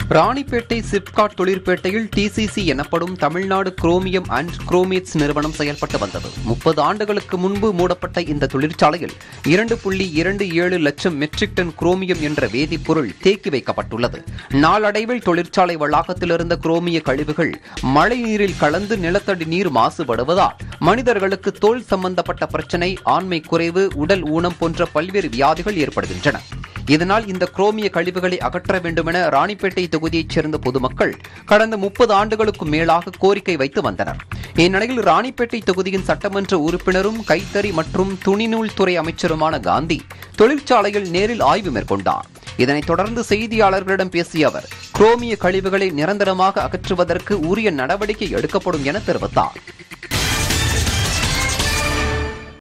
ராணிப்பேட்டை சிப்காட் தொழிற்பேட்டையில் டிசிசி எனப்படும் Tamil Nadu chromium and குரோமேட்ஸ் நிறுவனம் செயல்பட்டு வந்தது முப்பது ஆண்டுகளுக்கு முன்பு மூடப்பட்ட இந்த தொழிற்சாலையில் இரண்டு புள்ளி இரண்டு ஏழு லட்சம் மெட்ரிக் டன் குரோமியம் என்ற வேதிப்பொருள் தேக்கி வைக்கப்பட்டுள்ளது நாளடைவில் தொழிற்சாலை வளாகத்தில் இருந்த குரோமிய கழிவுகள் மழை நீரில் கலந்து நிலத்தடி நீர் மாசுபடுவதால் மனிதர்களுக்கு தோல் சம்பந்தப்பட்ட பிரச்சனை ஆண்மை குறைவு உடல் ஊனம் போன்ற பல்வேறு வியாதிகள் ஏற்படுகின்றன இதனால் இந்த குரோமிய கழிவுகளை அகற்ற வேண்டுமென ராணிப்பேட்டை தொகுதியைச் சேர்ந்த பொதுமக்கள் கடந்த முப்பது ஆண்டுகளுக்கு மேலாக கோரிக்கை வைத்து வந்தனர் இந்நிலையில் ராணிப்பேட்டை தொகுதியின் சட்டமன்ற உறுப்பினரும் கைத்தறி மற்றும் துணிநூல் துறை அமைச்சருமான காந்தி தொழிற்சாலையில் நேரில் ஆய்வு மேற்கொண்டார் இதனைத் தொடர்ந்து செய்தியாளர்களிடம் பேசிய அவர் குரோமிய கழிவுகளை நிரந்தரமாக அகற்றுவதற்கு உரிய நடவடிக்கை எடுக்கப்படும் என தெரிவித்தார்